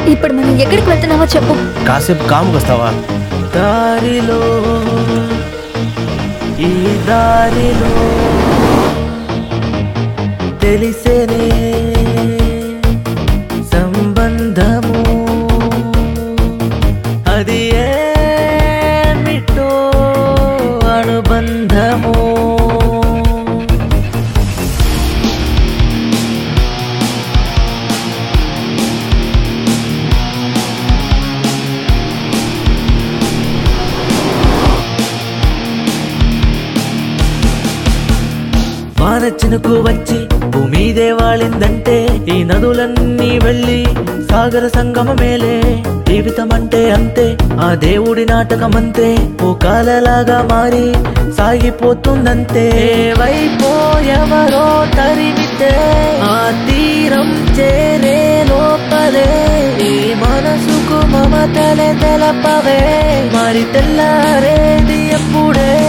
ఇప్పుడు మనం ఎక్కడికి వెళ్తున్నామో చెప్పు కాసేపు కాముకు వస్తావా దారిలో ఈ దారిలో తెలిసేనే సంబంధము అది ఏమిటో అనుబంధము వాన చినుకు వచ్చి భూమిదే వాలిందంటే ఈ నదులన్నీ వెళ్ళి సాగర సంగమ మేలే జీవితం అంటే అంతే ఆ దేవుడి నాటకం అంతే ఓ కాలలాగా మారి సాగిపోతుందంతే వైపో ఎవరో తరిమితే ఆ తీరం చేరే లోపలే ఈ మనసుకు మమతలే తెలపవే మరి తెల్లారేది ఎప్పుడే